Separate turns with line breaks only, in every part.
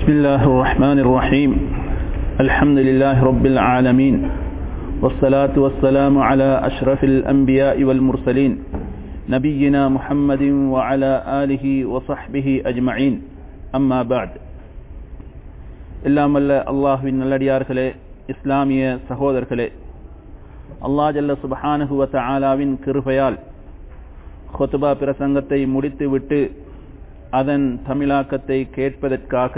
بسم الله الرحمن الرحيم الحمد لله رب العالمين والصلاة والسلام على أشرف الأنبياء والمرسلين نبينا محمد وعلى آله وصحبه أجمعين أما بعد இல்லாமல்ல அல்லாஹுவின் நல்லடியார்களே இஸ்லாமிய சகோதரர்களே அல்லாஹ் ஜல்ல சுபஹானஹுவ தஆலாவின் கிருபையால் ஹொத்துபா பிரசங்கத்தை முடித்துவிட்டு அதன் தமிழாக்கத்தை கேட்பதற்காக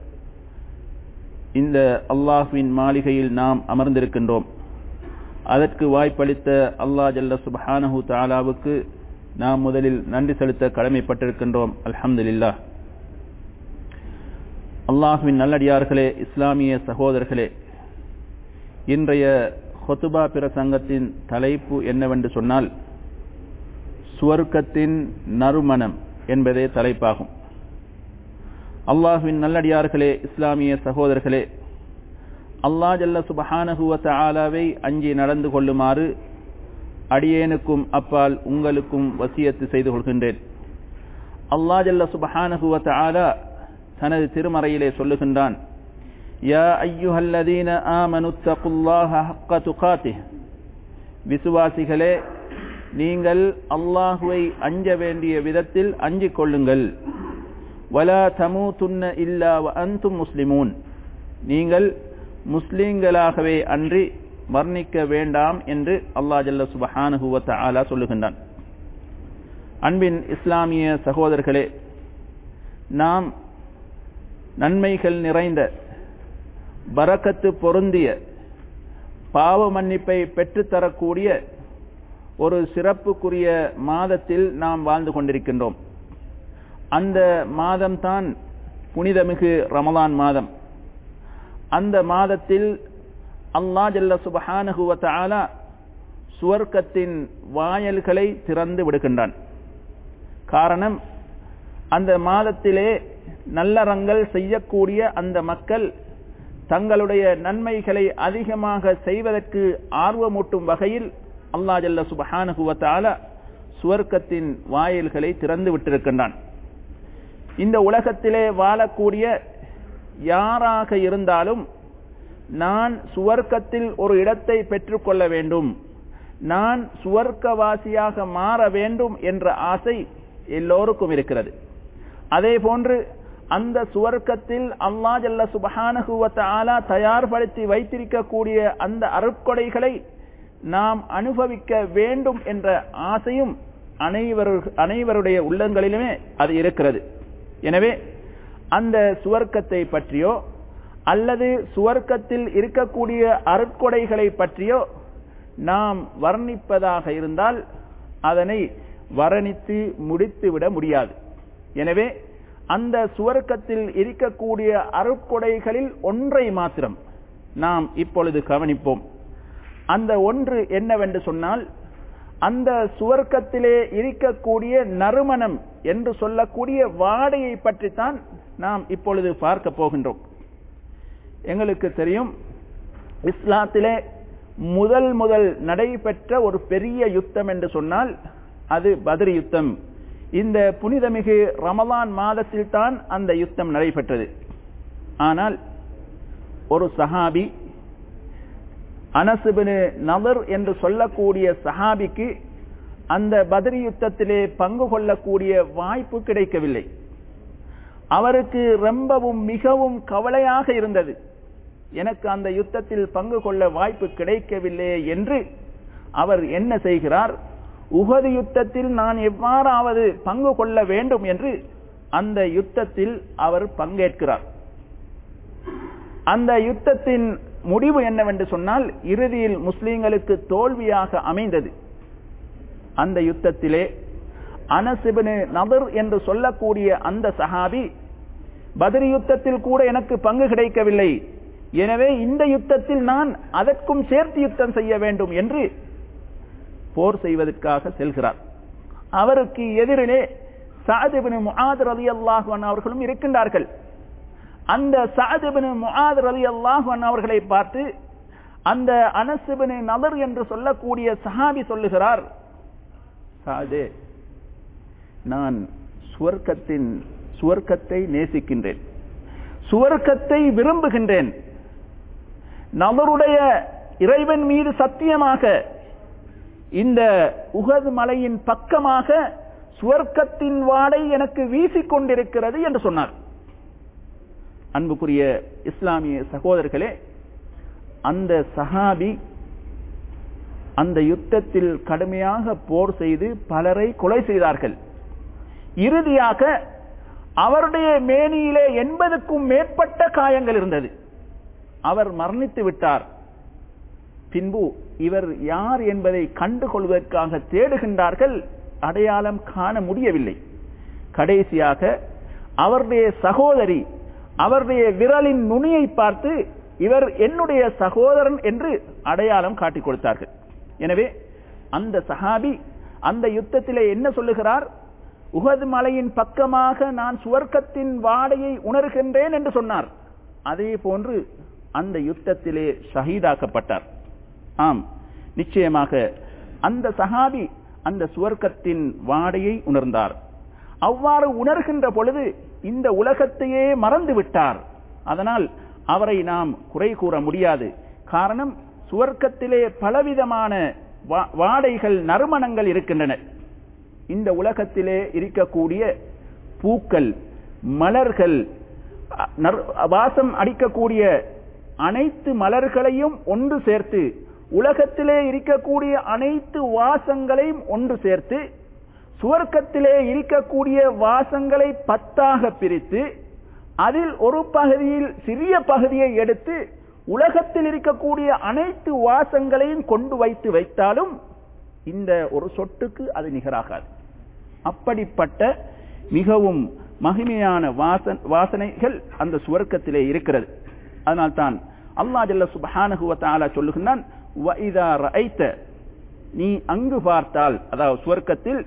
இந்த அல்லாஹுவின் மாளிகையில் நாம் அமர்ந்திருக்கின்றோம் அதற்கு வாய்ப்பளித்த அல்லாஹ் ஜல்ல சுபஹானஹு தாலாவுக்கு நாம் முதலில் நன்றி செலுத்த கடமைப்பட்டிருக்கின்றோம் அல்ஹம்துலில்லா அல்லாஹுவின் நல்லடியார்களே இஸ்லாமிய சகோதரர்களே இன்றைய ஹொத்துபா பிரசங்கத்தின் தலைப்பு என்னவென்று சொன்னால் சுவர்க்கத்தின் நறுமணம் என்பதே தலைப்பாகும் அல்லாஹுவின் நல்லடியார்களே இஸ்லாமிய சகோதரர்களே அல்லா ஜல்ல சுபஹானகுவத்த ஆலாவை அஞ்சி நடந்து கொள்ளுமாறு அடியேனுக்கும் அப்பால் உங்களுக்கும் வசியத்து செய்து கொள்கின்றேன் அல்லா ஜல்ல சுபஹானகுவத்த ஆலா தனது திருமறையிலே சொல்லுகின்றான் யா ஐயுஹல்லதீன ஆமனுத்தகுல்லாஹ ஹக்க துகாத்திஹ் விசுவாசிகளே நீங்கள் அல்லாஹுவை அஞ்ச வேண்டிய விதத்தில் அஞ்சிக் கொள்ளுங்கள் வலா தமு துன்ன இல்லா அந்தும் முஸ்லிமூன் நீங்கள் முஸ்லீம்களாகவே அன்றி வர்ணிக்க வேண்டாம் என்று அல்லா ஜல்ல சுபஹானுவத்த ஆலா சொல்லுகின்றான் அன்பின் இஸ்லாமிய சகோதரர்களே நாம் நன்மைகள் நிறைந்த பரக்கத்து பொருந்திய பாவ மன்னிப்பை பெற்றுத்தரக்கூடிய ஒரு சிறப்புக்குரிய மாதத்தில் நாம் வாழ்ந்து கொண்டிருக்கின்றோம் அந்த மாதம்தான் புனிதமிகு ரமலான் மாதம் அந்த மாதத்தில் அல்லா ஜல்ல சுபஹானகுவத்த ஆலா சுவர்க்கத்தின் வாயல்களை திறந்து விடுகின்றான் காரணம் அந்த மாதத்திலே நல்லறங்கள் செய்யக்கூடிய அந்த மக்கள் தங்களுடைய நன்மைகளை அதிகமாக செய்வதற்கு ஆர்வமூட்டும் வகையில் அல்லா ஜல்ல சுபஹானுகுவத்தால சுவர்க்கத்தின் வாயில்களை திறந்து விட்டிருக்கின்றான் இந்த உலகத்திலே வாழக்கூடிய யாராக இருந்தாலும் நான் சுவர்க்கத்தில் ஒரு இடத்தை பெற்றுக்கொள்ள வேண்டும் நான் சுவர்க்கவாசியாக மாற வேண்டும் என்ற ஆசை எல்லோருக்கும் இருக்கிறது அதே போன்று அந்த சுவர்க்கத்தில் அல்லா ஜல்ல சுபஹானகுவத்த ஆலா தயார்படுத்தி வைத்திருக்கக்கூடிய அந்த அருட்கொடைகளை நாம் அனுபவிக்க வேண்டும் என்ற ஆசையும் அனைவரு அனைவருடைய உள்ளங்களிலுமே அது இருக்கிறது எனவே அந்த சுவர்க்கத்தை பற்றியோ அல்லது சுவர்க்கத்தில் இருக்கக்கூடிய அருட்கொடைகளை பற்றியோ நாம் வர்ணிப்பதாக இருந்தால் அதனை வர்ணித்து முடித்துவிட முடியாது எனவே அந்த சுவர்க்கத்தில் இருக்கக்கூடிய அருட்கொடைகளில் ஒன்றை மாத்திரம் நாம் இப்பொழுது கவனிப்போம் அந்த ஒன்று என்னவென்று சொன்னால் அந்த சுவர்க்கத்திலே இருக்கக்கூடிய நறுமணம் என்று சொல்லக்கூடிய வாடையை பற்றித்தான் நாம் இப்பொழுது பார்க்க போகின்றோம் எங்களுக்கு தெரியும் இஸ்லாத்திலே முதல் முதல் நடைபெற்ற ஒரு பெரிய யுத்தம் என்று சொன்னால் அது பத்ரி யுத்தம் இந்த புனிதமிகு ரமலான் மாதத்தில் தான் அந்த யுத்தம் நடைபெற்றது ஆனால் ஒரு சஹாபி அனசுபினு நபர் என்று சொல்லக்கூடிய சஹாபிக்கு அந்த பத்ரி யுத்தத்திலே பங்கு கொள்ளக்கூடிய வாய்ப்பு கிடைக்கவில்லை அவருக்கு ரொம்பவும் மிகவும் கவலையாக இருந்தது எனக்கு அந்த யுத்தத்தில் பங்கு கொள்ள வாய்ப்பு கிடைக்கவில்லை என்று அவர் என்ன செய்கிறார் உகது யுத்தத்தில் நான் எவ்வாறாவது பங்கு கொள்ள வேண்டும் என்று அந்த யுத்தத்தில் அவர் பங்கேற்கிறார் அந்த யுத்தத்தின் முடிவு என்னவென்று சொன்னால் இறுதியில் முஸ்லீம்களுக்கு தோல்வியாக அமைந்தது அந்த யுத்தத்திலே அனசிபனு நபர் என்று சொல்லக்கூடிய அந்த சஹாபி பதிரி யுத்தத்தில் கூட எனக்கு பங்கு கிடைக்கவில்லை எனவே இந்த யுத்தத்தில் நான் அதற்கும் சேர்த்து யுத்தம் செய்ய வேண்டும் என்று போர் செய்வதற்காக செல்கிறார் அவருக்கு எதிரிலே சாதிபின் முஆத் ரதி அல்லாஹன் அவர்களும் இருக்கின்றார்கள் அந்த சாதிபின் முஆத் ரதி அல்லாஹன் அவர்களை பார்த்து அந்த அனசுபின் நபர் என்று சொல்லக்கூடிய சஹாபி சொல்லுகிறார் சாதே நான் சுவர்க்கத்தின் சுவர்க்கத்தை நேசிக்கின்றேன் சுவர்க்கத்தை விரும்புகின்றேன் நபருடைய இறைவன் மீது சத்தியமாக இந்த உகது மலையின் பக்கமாக சுவர்க்கத்தின் வாடை எனக்கு வீசிக்கொண்டிருக்கிறது என்று சொன்னார் அன்புக்குரிய இஸ்லாமிய சகோதரர்களே அந்த சஹாபி அந்த யுத்தத்தில் கடுமையாக போர் செய்து பலரை கொலை செய்தார்கள் இறுதியாக அவருடைய மேனியிலே எண்பதுக்கும் மேற்பட்ட காயங்கள் இருந்தது அவர் மரணித்து விட்டார் பின்பு இவர் யார் என்பதை கண்டுகொள்வதற்காக தேடுகின்றார்கள் அடையாளம் காண முடியவில்லை கடைசியாக அவருடைய சகோதரி அவருடைய விரலின் நுனியை பார்த்து இவர் என்னுடைய சகோதரன் என்று அடையாளம் காட்டிக் கொடுத்தார்கள் எனவே அந்த சஹாபி அந்த யுத்தத்திலே என்ன சொல்லுகிறார் உகது மலையின் பக்கமாக நான் சுவர்க்கத்தின் வாடையை உணர்கின்றேன் என்று சொன்னார் அதே போன்று அந்த யுத்தத்திலே ஷஹீதாக்கப்பட்டார் ஆம் நிச்சயமாக அந்த சஹாபி அந்த சுவர்க்கத்தின் வாடையை உணர்ந்தார் அவ்வாறு உணர்கின்ற பொழுது இந்த உலகத்தையே மறந்து விட்டார் அதனால் அவரை நாம் குறை கூற முடியாது காரணம் சுவர்க்கத்திலே பலவிதமான வாடைகள் நறுமணங்கள் இருக்கின்றன இந்த உலகத்திலே இருக்கக்கூடிய பூக்கள் மலர்கள் வாசம் அடிக்கக்கூடிய அனைத்து மலர்களையும் ஒன்று சேர்த்து உலகத்திலே இருக்கக்கூடிய அனைத்து வாசங்களையும் ஒன்று சேர்த்து சுவர்க்கத்திலே இருக்கக்கூடிய வாசங்களை பத்தாக பிரித்து அதில் ஒரு பகுதியில் சிறிய பகுதியை எடுத்து உலகத்தில் இருக்கக்கூடிய அனைத்து வாசங்களையும் கொண்டு வைத்து வைத்தாலும் இந்த ஒரு சொட்டுக்கு அது நிகராகாது அப்படிப்பட்ட மிகவும் மகிமையான வாசன் வாசனைகள் அந்த சுவர்க்கத்திலே இருக்கிறது அதனால்தான் அல்லா ஜல்ல சுபஹானகுவத்தாலா சொல்லுகின்றான் நீ அங்கு பார்த்தால் அதாவது சுவர்க்கத்தில்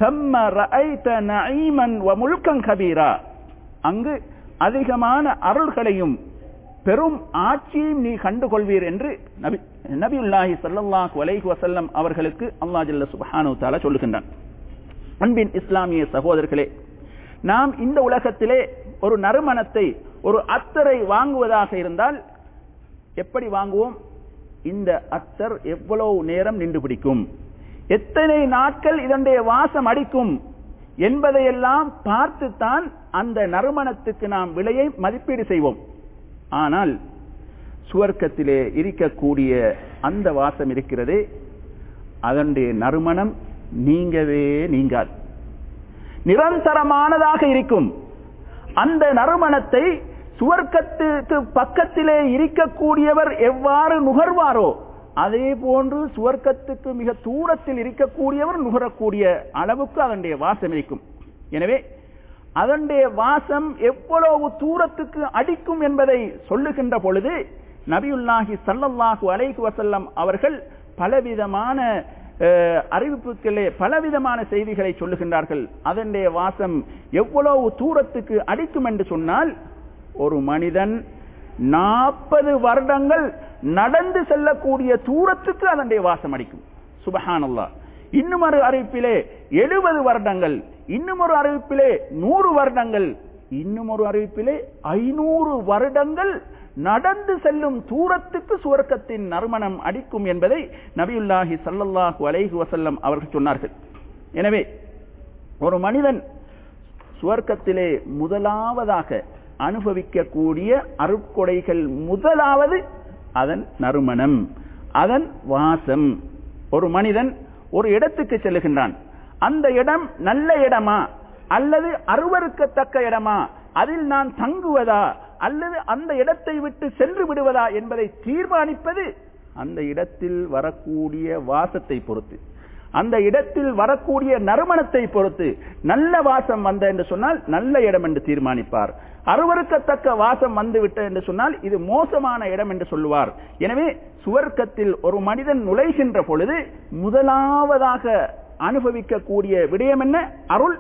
அங்கு அதிகமான அருள்களையும் பெரும் ஆட்சியையும் நீ கண்டுகொள்வீர் என்று நபி நபியுல்லாஹி சல்லாஹு அலைஹி வசல்லம் அவர்களுக்கு அல்லா ஜல்ல சுபஹானு தாலா சொல்லுகின்றான் அன்பின் இஸ்லாமிய சகோதரர்களே நாம் இந்த உலகத்திலே ஒரு நறுமணத்தை ஒரு அத்தரை வாங்குவதாக இருந்தால் எப்படி வாங்குவோம் இந்த அத்தர் எவ்வளவு நேரம் நின்று பிடிக்கும் எத்தனை நாட்கள் இதனுடைய வாசம் அடிக்கும் என்பதையெல்லாம் பார்த்துத்தான் அந்த நறுமணத்துக்கு நாம் விலையை மதிப்பீடு செய்வோம் ஆனால் சுவர்க்கத்திலே இருக்கக்கூடிய அந்த வாசம் இருக்கிறதே அதனுடைய நறுமணம் நீங்கவே நீங்காது நிரந்தரமானதாக இருக்கும் அந்த நறுமணத்தை சுவர்க்கத்துக்கு பக்கத்திலே இருக்கக்கூடியவர் எவ்வாறு நுகர்வாரோ அதே போன்று சுவர்க்கத்துக்கு மிக தூரத்தில் இருக்கக்கூடியவர் நுகரக்கூடிய அளவுக்கு அதனுடைய வாசம் இருக்கும் எனவே அதனுடைய வாசம் எவ்வளவு தூரத்துக்கு அடிக்கும் என்பதை சொல்லுகின்ற பொழுது நபியுல்லாஹி சல்லல்லாஹு அலைஹி வசல்லம் அவர்கள் பலவிதமான அறிவிப்புகளே பலவிதமான செய்திகளை சொல்லுகின்றார்கள் அதனுடைய வாசம் எவ்வளவு தூரத்துக்கு அடிக்கும் என்று சொன்னால் ஒரு மனிதன் நாற்பது வருடங்கள் நடந்து செல்லக்கூடிய தூரத்துக்கு அதனுடைய வாசம் அடிக்கும் சுபஹானல்லா இன்னும் ஒரு அறிவிப்பிலே எழுபது வருடங்கள் இன்னும் ஒரு அறிவிப்பிலே நூறு வருடங்கள் இன்னும் ஒரு அறிவிப்பிலே ஐநூறு வருடங்கள் நடந்து செல்லும் தூரத்துக்கு சுவர்க்கத்தின் நறுமணம் அடிக்கும் என்பதை நபியுல்லாஹி சல்லல்லாஹு அலைஹி வசல்லம் அவர்கள் சொன்னார்கள் எனவே ஒரு மனிதன் சுவர்க்கத்திலே முதலாவதாக அனுபவிக்கக்கூடிய அருட்கொடைகள் முதலாவது அதன் நறுமணம் அதன் வாசம் ஒரு மனிதன் ஒரு இடத்துக்கு செல்லுகின்றான் அந்த இடம் நல்ல இடமா அல்லது அருவருக்கத்தக்க இடமா அதில் நான் தங்குவதா அல்லது அந்த இடத்தை விட்டு சென்று விடுவதா என்பதை தீர்மானிப்பது அந்த இடத்தில் வரக்கூடிய வாசத்தை பொறுத்து அந்த இடத்தில் வரக்கூடிய நறுமணத்தை பொறுத்து நல்ல வாசம் வந்த என்று சொன்னால் நல்ல இடம் என்று தீர்மானிப்பார் அருவருக்கத்தக்க வாசம் வந்துவிட்ட என்று சொன்னால் இது மோசமான இடம் என்று சொல்லுவார் எனவே சுவர்க்கத்தில் ஒரு மனிதன் நுழைகின்ற பொழுது முதலாவதாக அனுபவிக்கக்கூடிய விடயம் என்ன அருள்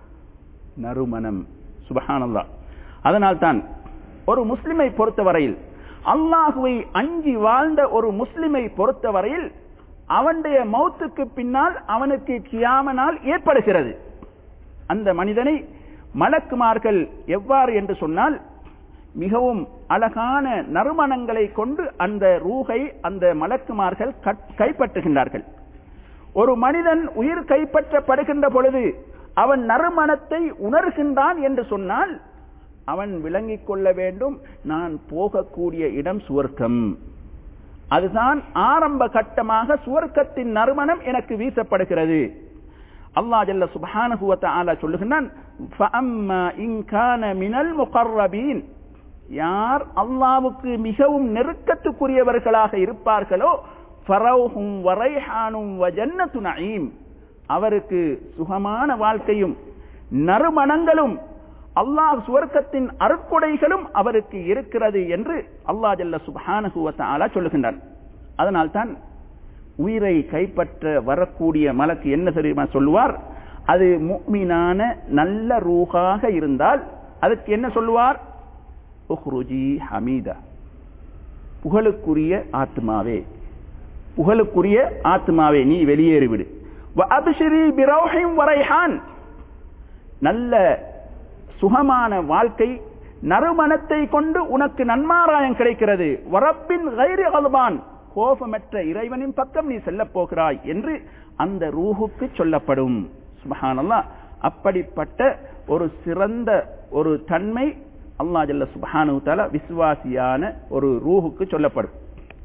நறுமணம் சுபஹானல்லா அதனால்தான் ஒரு முஸ்லிமை பொறுத்தவரையில் அல்லாஹுவை அஞ்சி வாழ்ந்த ஒரு முஸ்லிமை பொறுத்தவரையில் அவனுடைய மௌத்துக்கு பின்னால் அவனுக்கு கியாமனால் ஏற்படுகிறது அந்த மனிதனை மலக்குமார்கள் எவ்வாறு என்று சொன்னால் மிகவும் அழகான நறுமணங்களை கொண்டு அந்த ரூகை அந்த மலக்குமார்கள் கைப்பற்றுகின்றார்கள் ஒரு மனிதன் உயிர் கைப்பற்றப்படுகின்ற பொழுது அவன் நறுமணத்தை உணர்கின்றான் என்று சொன்னால் அவன் விளங்கிக் கொள்ள வேண்டும் நான் போகக்கூடிய இடம் சுவர்க்கம் அதுதான் ஆரம்ப கட்டமாக சுவர்க்கத்தின் நறுமணம் எனக்கு வீசப்படுகிறது அல்லா ஜல்ல சுபஹானஹு வதஆலா சொல்லுகிறான் ஃபஅம்மா இன் கான மினல் முகர்ரபீன் யார் அல்லாவுக்கு மிகவும் நெருக்கத்துக்குரியவர்களாக இருப்பார்களோ ஃபரௌஹும் வரைஹானும் வஜன்னத்து நஈம் அவருக்கு சுகமான வாழ்க்கையும் நறுமணங்களும் அல்லாஹ் சுவர்க்கத்தின் அருட்கொடைகளும் அவருக்கு இருக்கிறது என்று அல்லா ஜல்ல சுபஹானஹு வதஆலா சொல்லுகின்றார் அதனால் தான் உயிரை கைப்பற்ற வரக்கூடிய மலக்கு என்ன தெரியுமா சொல்லுவார் அது முக்மினான நல்ல ரூகாக இருந்தால் அதுக்கு என்ன சொல்லுவார் உஹ்ருஜி ஹமீதா புகழுக்குரிய ஆத்மாவே புகழுக்குரிய ஆத்மாவே நீ வெளியேறிவிடு அபிஷரி பிரௌஹிம் வரைஹான் நல்ல சுகமான வாழ்க்கை நறுமணத்தை கொண்டு உனக்கு நன்மாராயம் கிடைக்கிறது வரப்பின் கைரி அல்பான் கோபமற்ற இறைவனின் பக்கம் நீ செல்ல போகிறாய் என்று அந்த ரூஹுக்கு சொல்லப்படும் சுபஹானல்லா அப்படிப்பட்ட ஒரு சிறந்த ஒரு தன்மை அல்லா ஜல்ல சுபஹானு தால விசுவாசியான ஒரு ரூஹுக்கு சொல்லப்படும்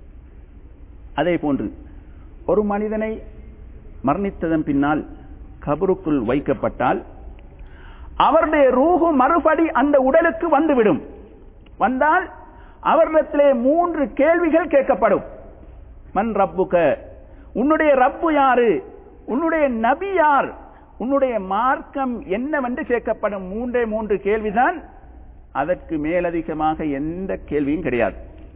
அதே போன்று ஒரு மனிதனை மரணித்ததன் பின்னால் கபருக்குள் வைக்கப்பட்டால் அவருடைய ரூஹு மறுபடி அந்த உடலுக்கு வந்துவிடும் வந்தால் அவரிடத்திலே மூன்று கேள்விகள் கேட்கப்படும் மன் ரப்புக உன்னுடைய ரப்பு யாரு உன்னுடைய நபி யார் உன்னுடைய மார்க்கம் என்னவென்று கேட்கப்படும் மூன்றே மூன்று கேள்விதான் அதற்கு மேலதிகமாக எந்த கேள்வியும் கிடையாது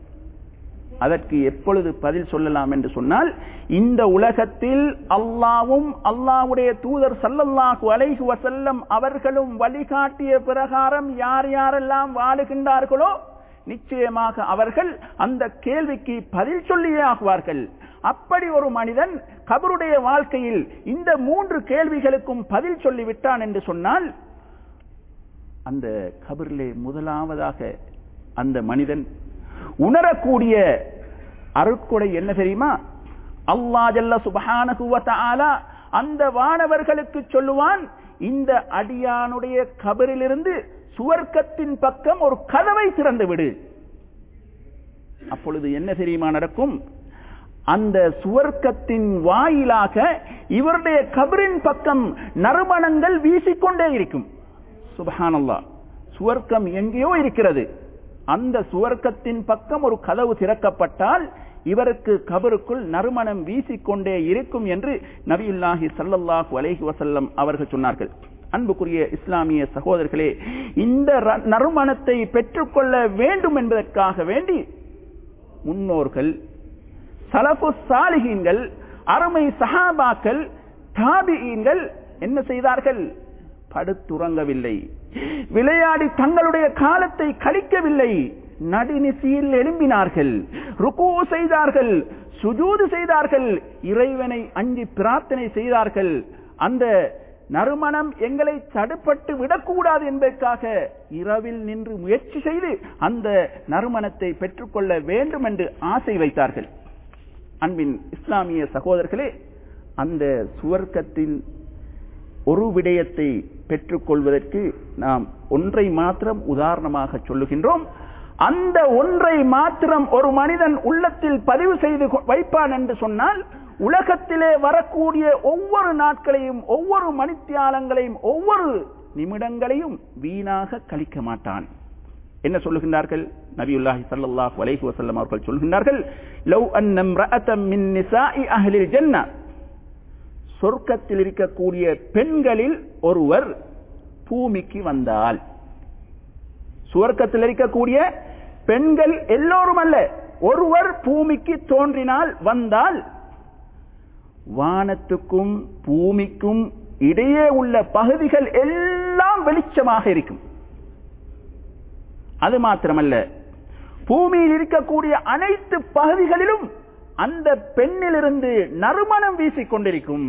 அதற்கு எப்பொழுது பதில் சொல்லலாம் என்று சொன்னால் இந்த உலகத்தில் அல்லாவும் அல்லாவுடைய தூதர் சல்லல்லாஹு அலைஹு வசல்லம் அவர்களும் வழிகாட்டிய பிரகாரம் யார் யாரெல்லாம் வாழுகின்றார்களோ நிச்சயமாக அவர்கள் அந்த கேள்விக்கு பதில் சொல்லியே ஆகுவார்கள் அப்படி ஒரு மனிதன் கபருடைய வாழ்க்கையில் இந்த மூன்று கேள்விகளுக்கும் பதில் சொல்லிவிட்டான் என்று சொன்னால் அந்த கபரிலே முதலாவதாக அந்த மனிதன் உணரக்கூடிய அருட்கொடை என்ன தெரியுமா அல்லா ஜல்ல சுபஹானகுவத்தாலா அந்த வானவர்களுக்கு சொல்லுவான் இந்த அடியானுடைய கபரிலிருந்து சுவர்க்கத்தின் பக்கம் ஒரு கதவை திறந்து விடு அப்பொழுது என்ன தெரியுமா நடக்கும் அந்த சுவர்க்கத்தின் வாயிலாக இவருடைய கபரின் பக்கம் நறுமணங்கள் வீசிக்கொண்டே இருக்கும் சுபஹானல்லா சுவர்க்கம் எங்கேயோ இருக்கிறது அந்த சுவர்க்கத்தின் பக்கம் ஒரு கதவு திறக்கப்பட்டால் இவருக்கு கபருக்குள் நறுமணம் வீசிக்கொண்டே இருக்கும் என்று நபியுல்லாஹி சல்லல்லாஹு அலைஹி வசல்லம் அவர்கள் சொன்னார்கள் அன்புக்குரிய இஸ்லாமிய சகோதரர்களே இந்த நறுமணத்தை பெற்றுக்கொள்ள வேண்டும் என்பதற்காக வேண்டி முன்னோர்கள் சலபு சாலிகீன்கள் அருமை சஹாபாக்கள் தாபியீன்கள் என்ன செய்தார்கள் படுத்துறங்கவில்லை விளையாடி தங்களுடைய காலத்தை கழிக்கவில்லை நடுநிசியில் எழும்பினார்கள் ருக்கு செய்தார்கள் சுஜூது செய்தார்கள் இறைவனை அஞ்சி பிரார்த்தனை செய்தார்கள் அந்த நறுமணம் எங்களை தடுப்பட்டு விடக்கூடாது என்பதற்காக இரவில் நின்று முயற்சி செய்து அந்த நறுமணத்தை பெற்றுக்கொள்ள வேண்டும் என்று ஆசை வைத்தார்கள் அன்பின் இஸ்லாமிய சகோதரர்களே அந்த சுவர்க்கத்தின் ஒரு விடயத்தை பெற்றுக்கொள்வதற்கு நாம் ஒன்றை மாத்திரம் உதாரணமாக சொல்லுகின்றோம் அந்த ஒன்றை மாத்திரம் ஒரு மனிதன் உள்ளத்தில் பதிவு செய்து வைப்பான் என்று சொன்னால் உலகத்திலே வரக்கூடிய ஒவ்வொரு நாட்களையும் ஒவ்வொரு மணித்தியாலங்களையும் ஒவ்வொரு நிமிடங்களையும் வீணாக கழிக்க மாட்டான் என்ன சொல்லுகின்றார்கள் நபியுல்லாஹி ஸல்லல்லாஹு அலைஹி வஸல்லம் அவர்கள் சொல்கின்றார்கள் லவ் அன்ன இம்ரஅத்தம் மின் நிசாஇ அஹ்லில் ஜன்னah சொர்க்கத்தில் இருக்கக்கூடிய பெண்களில் ஒருவர் பூமிக்கு வந்தால் சுவர்க்கத்தில் இருக்கக்கூடிய பெண்கள் எல்லோரும் அல்ல ஒருவர் பூமிக்கு தோன்றினால் வந்தால் வானத்துக்கும் பூமிக்கும் இடையே உள்ள பகுதிகள் எல்லாம் வெளிச்சமாக இருக்கும் அது மாத்திரமல்ல பூமியில் இருக்கக்கூடிய அனைத்து பகுதிகளிலும் அந்த பெண்ணிலிருந்து நறுமணம் வீசிக்கொண்டிருக்கும்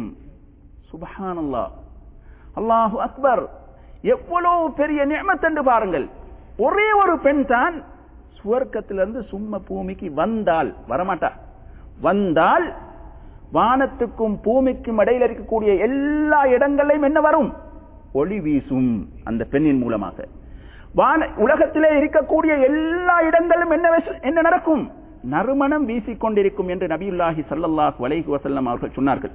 சுபஹானல்லா அல்லாஹு அக்பர் எவ்வளவு பெரிய நியமத் என்று பாருங்கள் ஒரே ஒரு பெண் தான் சுவர்க்கத்திலிருந்து சும்மா பூமிக்கு வந்தால் வரமாட்டா வந்தால் வானத்துக்கும் பூமிக்கும் இடையில் இருக்கக்கூடிய எல்லா இடங்களையும் என்ன வரும் ஒளி வீசும் அந்த பெண்ணின் மூலமாக வான உலகத்திலே இருக்கக்கூடிய எல்லா இடங்களும் என்ன விஷ- என்ன நடக்கும் நறுமணம் வீசிக்கொண்டிருக்கும் என்று நபியுல்லாஹி ஸல்லல்லாஹு அலைஹி வஸல்லம் அவர்கள் சொன்னார்கள்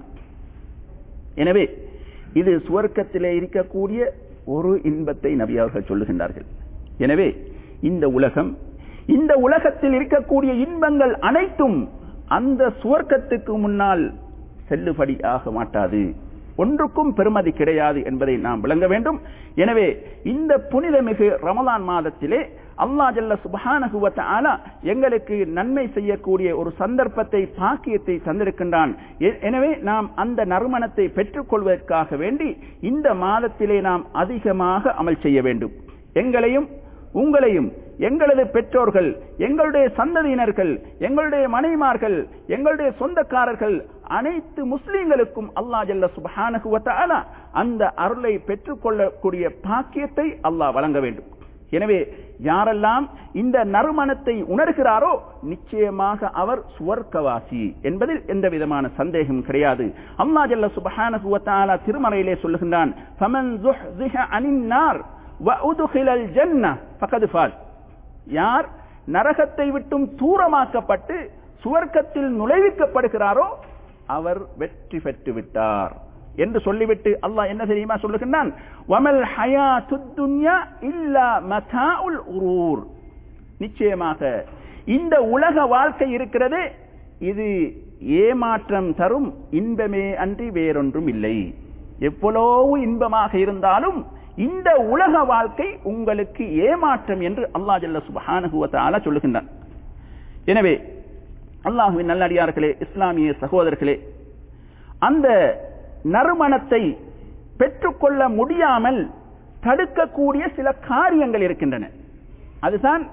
எனவே இது சுவர்க்கத்திலே இருக்கக்கூடிய ஒரு இன்பத்தை நபி அவர்கள் சொல்லுகின்றார்கள் எனவே இந்த உலகம் இந்த உலகத்தில் இருக்கக்கூடிய இன்பங்கள் அனைத்தும் அந்த சுவர்க்கத்துக்கு முன்னால் செல்லுபடி ஆக மாட்டாது ஒன்றுக்கும் பெருமதி கிடையாது என்பதை நாம் விளங்க வேண்டும் எனவே இந்த புனிதமிகு ரமலான் மாதத்திலே அல்லாஹ் ஜல்ல சுப்ஹானஹு வ தஆலா எங்களுக்கு நன்மை செய்யக்கூடிய ஒரு சந்தர்ப்பத்தை பாக்கியத்தை தந்திருக்கின்றான் எ- எனவே நாம் அந்த நறுமணத்தை பெற்றுக்கொள்வதற்காக வேண்டி இந்த மாதத்திலே நாம் அதிகமாக அமல் செய்ய வேண்டும் எங்களையும் உங்களையும் எங்களது பெற்றோர்கள் எங்களுடைய சந்ததியினர்கள் எங்களுடைய மனைமார்கள் எங்களுடைய சொந்தக்காரர்கள் அனைத்து முஸ்லிம்களுக்கும் அல்லாஹ் ஜல்ல சுப்ஹானஹு வ தஆலா அந்த அருளை பெற்றுக்கொள்ளக்கூடிய பாக்கியத்தை அல்லாஹ் வழங்க வேண்டும் எனவே யாரெல்லாம் இந்த நறுமணத்தை உணர்கிறாரோ நிச்சயமாக அவர் சுவர்க்கவாசி என்பதில் எந்த விதமான சந்தேகம் கிடையாது அல்லாஹ் ஜல்ல சுப்ஹானஹு வ தஆலா திருமறையிலே சொல்லுகின்றான் ஃபமன் ஸுஹ்ஸிஹ அனின் நார் வ உத்கிலல் ஜன்னah ஃபகத் ஃபாஸ் யார் நரகத்தை விட்டும் தூரமாக்கப்பட்டு சுவர்க்கத்தில் நுழைவிக்கப்படுகிறாரோ அவர் வெற்றி பெற்று விட்டார் என்று சொல்லிவிட்டு அல்லாஹ் என்ன தெரியுமா சொல்லுகின்றான் வமல் ஹயாத்துத் துன்யா இல்லா மதாஉல் உரூர் நிச்சயமாக இந்த உலக வாழ்க்கை இருக்கிறது இது ஏமாற்றம் தரும் இன்பமே அன்றி வேறொன்றும் இல்லை எவ்வளவு இன்பமாக இருந்தாலும் இந்த உலக வாழ்க்கை உங்களுக்கு ஏமாற்றம் என்று அல்லாஹ் ஜல்ல சுப்ஹானஹு வ தஆலா சொல்லுகின்றான் எனவே அல்லாஹுவின் நல்லடியார்களே இஸ்லாமிய சகோதரர்களே அந்த நறுமணத்தை பெற்றுக்கொள்ள முடியாமல் தடுக்கக்கூடிய சில காரியங்கள் இருக்கின்றன அதுதான்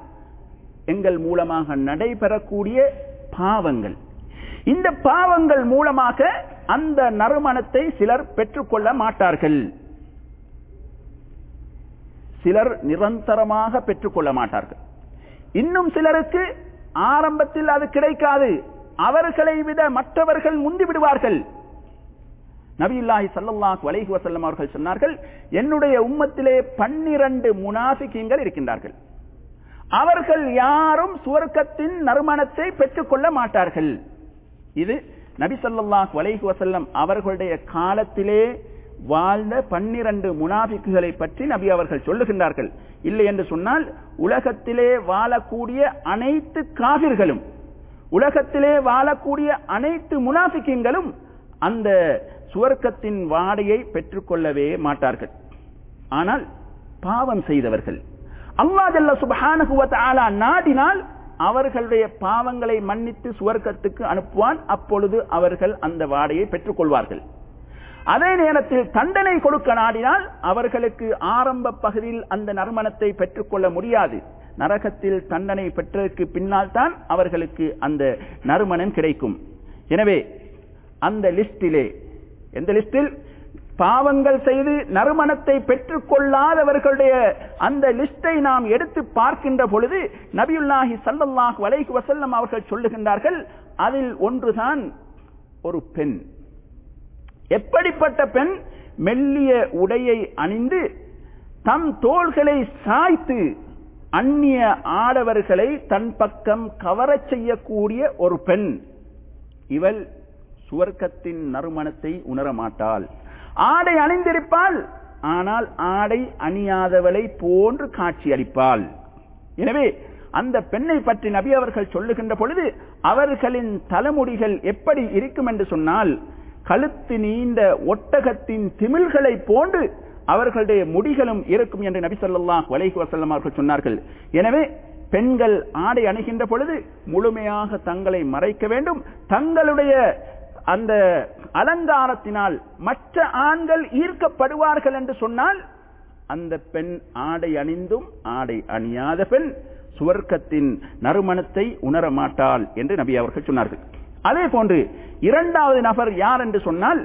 எங்கள் மூலமாக நடைபெறக்கூடிய பாவங்கள் இந்த பாவங்கள் மூலமாக அந்த நறுமணத்தை சிலர் பெற்றுக்கொள்ள மாட்டார்கள் சிலர் நிரந்தரமாக பெற்றுக்கொள்ள மாட்டார்கள் இன்னும் சிலருக்கு ஆரம்பத்தில் அது கிடைக்காது அவர்களை விட மற்றவர்கள் முந்தி விடுவார்கள் நபியுல்லாஹி ஸல்லல்லாஹு அலைஹி வஸல்லம் அவர்கள் சொன்னார்கள் என்னுடைய உம்மத்திலே பன்னிரண்டு முனாஃபிகீன்கள் இருக்கின்றார்கள் அவர்கள் யாரும் சுவர்க்கத்தின் நறுமணத்தை பெற்றுக்கொள்ள மாட்டார்கள் இது நபி ஸல்லல்லாஹு அலைஹி வஸல்லம் அவர்களுடைய காலத்திலே வாழ்ந்த பன்னிரண்டு முனாபிக்குகளை பற்றி நபி அவர்கள் சொல்லுகின்றார்கள் இல்லை என்று சொன்னால் உலகத்திலே வாழக்கூடிய அனைத்து காவிர்களும் உலகத்திலே வாழக்கூடிய அனைத்து முனாபிக்கிங்களும் அந்த சுவர்க்கத்தின் வாடையை பெற்றுக்கொள்ளவே மாட்டார்கள் ஆனால் பாவம் செய்தவர்கள் அல்லாஹ் ஜல்ல சுப்ஹானஹு வ தஆலா நாடினால் அவர்களுடைய பாவங்களை மன்னித்து சுவர்க்கத்துக்கு அனுப்புவான் அப்பொழுது அவர்கள் அந்த வாடையை பெற்றுக்கொள்வார்கள் அதே நேரத்தில் தண்டனை கொடுக்க நாடினால் அவர்களுக்கு ஆரம்ப பகுதியில் அந்த நறுமணத்தை பெற்றுக்கொள்ள முடியாது நரகத்தில் தண்டனை பெற்றதற்கு பின்னால் தான் அவர்களுக்கு அந்த நறுமணம் கிடைக்கும் எனவே அந்த லிஸ்டிலே எந்த லிஸ்டில் பாவங்கள் செய்து நறுமணத்தை பெற்றுக் கொள்ளாதவர்களுடைய அந்த லிஸ்டை நாம் எடுத்து பார்க்கின்ற பொழுது நபியுல்லாஹி ஸல்லல்லாஹு அலைஹி வஸல்லம் அவர்கள் சொல்லுகின்றார்கள் அதில் ஒன்றுதான் ஒரு பெண் எப்படிப்பட்ட பெண் மெல்லிய உடையை அணிந்து தம் தோள்களை சாய்த்து அந்நிய ஆடவர்களை தன் பக்கம் கவரச் செய்யக்கூடிய ஒரு பெண் இவள் சுவர்க்கத்தின் நறுமணத்தை உணரமாட்டாள் ஆடை அணிந்திருப்பாள் ஆனால் ஆடை அணியாதவளை போன்று காட்சி அளிப்பாள் எனவே அந்த பெண்ணை பற்றி நபி அவர்கள் சொல்லுகின்ற பொழுது அவர்களின் தலைமுடிகள் எப்படி இருக்கும் என்று சொன்னால் கழுத்து நீண்ட ஒட்டகத்தின் திமில்களை போன்று அவர்களுடைய முடிகளும் இருக்கும் என்று நபி ஸல்லல்லாஹு அலைஹி வஸல்லம் அவர்கள் சொன்னார்கள் எனவே பெண்கள் ஆடை அணுகின்ற பொழுது முழுமையாக தங்களை மறைக்க வேண்டும் தங்களுடைய அந்த அலங்காரத்தினால் மற்ற ஆண்கள் ஈர்க்கப்படுவார்கள் என்று சொன்னால் அந்த பெண் ஆடை அணிந்தும் ஆடை அணியாத பெண் சுவர்க்கத்தின் நறுமணத்தை உணர மாட்டாள் என்று நபி அவர்கள் சொன்னார்கள் அதே போன்று இரண்டாவது நபர் யார் என்று சொன்னால்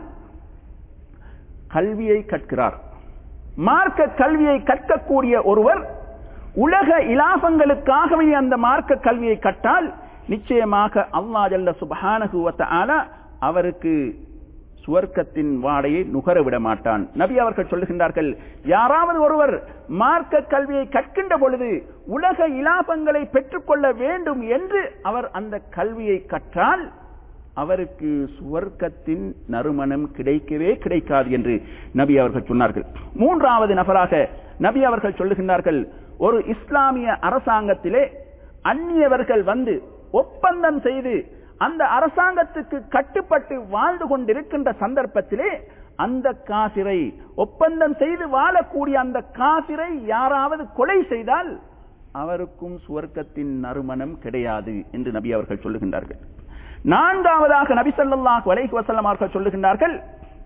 கல்வியை கற்கிறார் மார்க்க கல்வியை கற்கக்கூடிய ஒருவர் உலக இலாபங்களுக்காகவே அந்த மார்க்க கல்வியை கட்டால் நிச்சயமாக அல்லா ஜல்ல சுபஹானகுவத்த அவருக்கு சுவர்க்கத்தின் வாடையை நுகர விட மாட்டான் நபி அவர்கள் சொல்லுகின்றார்கள் யாராவது ஒருவர் மார்க்க கல்வியை கற்கின்ற பொழுது உலக இலாபங்களை பெற்றுக்கொள்ள வேண்டும் என்று அவர் அந்த கல்வியை கற்றால் அவருக்கு சுவர்க்கத்தின் நறுமணம் கிடைக்கவே கிடைக்காது என்று நபி அவர்கள் சொன்னார்கள் மூன்றாவது நபராக நபி அவர்கள் சொல்லுகின்றார்கள் ஒரு இஸ்லாமிய அரசாங்கத்திலே அந்நியவர்கள் வந்து ஒப்பந்தம் செய்து அந்த அரசாங்கத்துக்கு கட்டுப்பட்டு வாழ்ந்து கொண்டிருக்கின்ற சந்தர்ப்பத்திலே அந்த காசிரை ஒப்பந்தம் செய்து வாழக்கூடிய அந்த காசிரை யாராவது கொலை செய்தால் அவருக்கும் சுவர்க்கத்தின் நறுமணம் கிடையாது என்று நபி அவர்கள் சொல்லுகின்றார்கள் நான்காவதாக நபி சொல்லாஹ் வலைஹி வசல்லம் அவர்கள் சொல்லுகின்றார்கள்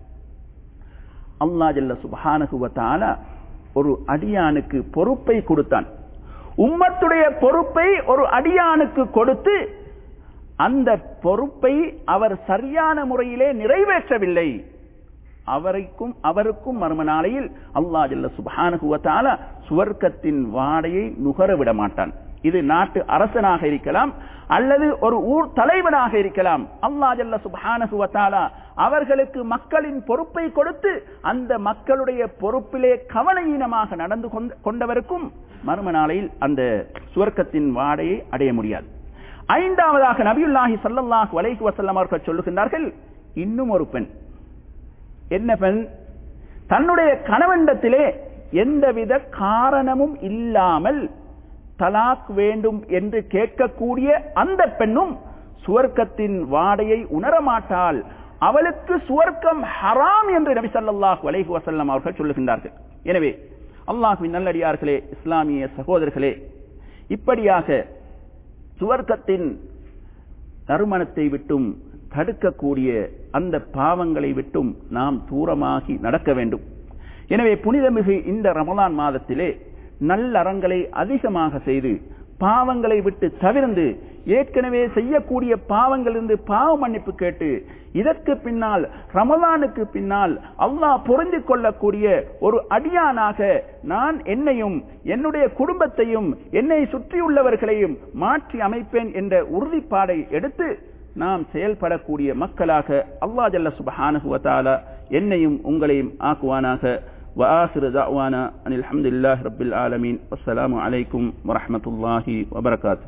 அல்லா ஜல்ல சுபஹானகுவத்தால ஒரு அடியானுக்கு பொறுப்பை கொடுத்தான் உம்மத்துடைய பொறுப்பை ஒரு அடியானுக்கு கொடுத்து அந்த பொறுப்பை அவர் சரியான முறையிலே நிறைவேற்றவில்லை அவரைக்கும் அவருக்கும் மர்ம நாளையில் அல்லா ஜல்ல சுபஹானுகுவத்தால சுவர்க்கத்தின் வாடையை நுகர விட மாட்டான் இது நாட்டு அரசனாக இருக்கலாம் அல்லது ஒரு ஊர் தலைவனாக இருக்கலாம் அல்லா ஜல்ல சுபஹானகுவத்தாலா அவர்களுக்கு மக்களின் பொறுப்பை கொடுத்து அந்த மக்களுடைய பொறுப்பிலே கவனஈனமாக நடந்து கொண்டவருக்கும் மர்ம நாளையில் அந்த சுவர்க்கத்தின் வாடையை அடைய முடியாது ஐந்தாவதாக நபியுல்லாஹி சல்லல்லாஹ் வலைஹி வசல்லம் அவர்கள் சொல்லுகின்றார்கள் இன்னும் ஒரு பெண் என்ன பெண் தன்னுடைய கணவண்டத்திலே எந்தவித காரணமும் இல்லாமல் தலாக் வேண்டும் என்று கேட்கக்கூடிய அந்த பெண்ணும் சுவர்க்கத்தின் வாடையை உணரமாட்டாள் அவளுக்கு சுவர்க்கம் ஹராம் என்று நபி சல்லாஹ் வலைஹி வசல்லம் அவர்கள் சொல்லுகின்றார்கள் எனவே அல்லாஹுவின் நல்லடியார்களே இஸ்லாமிய சகோதரர்களே இப்படியாக சுவர்க்கத்தின் நறுமணத்தை விட்டும் தடுக்கக்கூடிய அந்த பாவங்களை விட்டும் நாம் தூரமாகி நடக்க வேண்டும் எனவே புனிதமிகு இந்த ரமலான் மாதத்திலே நல்லறங்களை அதிகமாக செய்து பாவங்களை விட்டு தவிர்ந்து ஏற்கனவே செய்யக்கூடிய பாவங்களிலிருந்து பாவ மன்னிப்பு கேட்டு இதற்கு பின்னால் ரமலானுக்கு பின்னால் அல்லாஹ் பொருந்திக் கொள்ளக்கூடிய ஒரு அடியானாக நான் என்னையும் என்னுடைய குடும்பத்தையும் என்னை சுற்றியுள்ளவர்களையும் மாற்றி அமைப்பேன் என்ற உறுதிப்பாடை எடுத்து நாம் செயல்படக்கூடிய மக்களாக அல்லா ஜல்ல சுபஹானுவத்தால என்னையும் உங்களையும் ஆக்குவானாக وآخر دعوانا أن الحمد لله رب العالمين والسلام عليكم ورحمة الله وبركاته